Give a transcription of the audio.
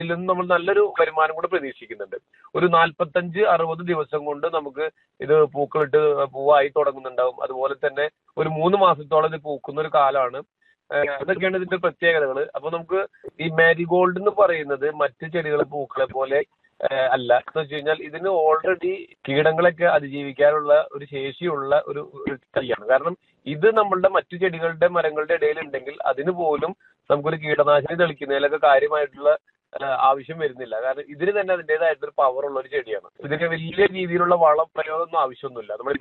ഇതിൽ നിന്ന് നമ്മൾ നല്ലൊരു വരുമാനം കൂടെ പ്രതീക്ഷിക്കുന്നുണ്ട് ഒരു നാൽപ്പത്തഞ്ച് അറുപത് ദിവസം കൊണ്ട് നമുക്ക് ഇത് പൂക്കളിട്ട് പൂവായി തുടങ്ങുന്നുണ്ടാവും അതുപോലെ തന്നെ ഒരു മൂന്ന് മാസത്തോളം ഇത് പൂക്കുന്ന ഒരു കാലമാണ് ഏഹ് അതൊക്കെയാണ് ഇതിന്റെ പ്രത്യേകതകൾ അപ്പൊ നമുക്ക് ഈ മാരിഗോൾഡ് എന്ന് പറയുന്നത് മറ്റ് ചെടികളെ പൂക്കളെ പോലെ ഏഹ് അല്ല എന്ന് വെച്ച് കഴിഞ്ഞാൽ ഇതിന് ഓൾറെഡി കീടങ്ങളൊക്കെ അതിജീവിക്കാനുള്ള ഒരു ശേഷിയുള്ള ഒരു ഒരു തൈയാണ് കാരണം ഇത് നമ്മളുടെ മറ്റു ചെടികളുടെ മരങ്ങളുടെ ഇടയിൽ ഉണ്ടെങ്കിൽ അതിന് പോലും നമുക്കൊരു കീടനാശിനി തെളിക്കുന്നതിലൊക്കെ കാര്യമായിട്ടുള്ള ഏഹ് ആവശ്യം വരുന്നില്ല കാരണം ഇതിന് തന്നെ അതിൻ്റെതായിട്ടൊരു പവർ ഉള്ള ഒരു ചെടിയാണ് ഇതിന് വലിയ രീതിയിലുള്ള വളം പ്രയോഗമൊന്നും ആവശ്യമൊന്നുമില്ല നമ്മൾ